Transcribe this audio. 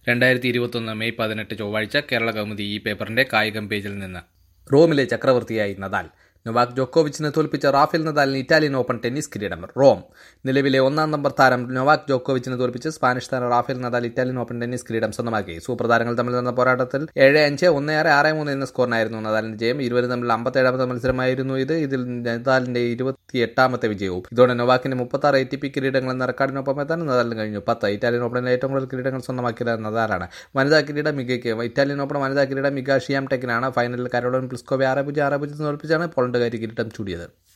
രണ്ടായിരത്തി ഇരുപത്തൊന്ന് മെയ് പതിനെട്ട് ചൊവ്വാഴ്ച കേരള കൗമുദി ഈ പേപ്പറിന്റെ കായികം പേജിൽ നിന്ന് റോമിലെ ചക്രവർത്തിയായി നദാൽ നൊവാക് ജോക്കോവിച്ചിനെ തോൽപ്പിച്ച റാഫേൽ നദാലിന് ഇറ്റാലിയൻ ഓപ്പൺ ടെന്നീസ് കിരീടം റോം നിലവിലെ ഒന്നാം നമ്പർ താരം നൊവാക് ജോക്കോവിച്ചിനെ തോൽപ്പിച്ച് സ്പാനിഷ് താരം Rafael Nadal Italian Open tennis കിരീടം സ്വന്തമാക്കി സൂപ്പർ താരങ്ങൾ തമ്മിൽ നടന്ന പോരാട്ടത്തിൽ ഏഴ് അഞ്ച് ഒന്ന് ആറ് ആറ് മൂന്ന് എന്ന സ്കോറിനായിരുന്നു നദാലിന്റെ ജയം ഇരുവരും തമ്മിൽ അമ്പത്തേഴാമത്തെ മത്സരമായിരുന്നു ഇത് ഇതിൽ നദാലിന്റെ ഇരുപത്തി എട്ടാമത്തെ വിജയവും ഇതോടെ നൊവാക്കിന്റെ മുപ്പത്തി ആറ് എ ടി പി കിരീടങ്ങൾ എന്ന റെക്കോർഡിനൊപ്പം എത്താൻ നദാലിന് കഴിഞ്ഞു പത്ത് ഇറ്റാലിയൻ ഓപ്പണിൽ ഏറ്റവും കൂടുതൽ കിരീടങ്ങൾ സ്വന്തമാക്കിയത് നദാലാണ് വനിതാ കിരീടം മികയ്ക്ക് ഇറ്റാലിയൻ ഓപ്പൺ വനിതാ കിരീടം മിക ഷിയാം ടെക്കിനാണ് ഫൈനലിൽ കരോളിൻ പ്ലിസ്കോവെ ആറ് പൂജ്യം ആറ് പൂജ്യം തോൽപ്പിച്ചാണ് പോളണ്ടുകാരി കിരീടം ചൂടിയത്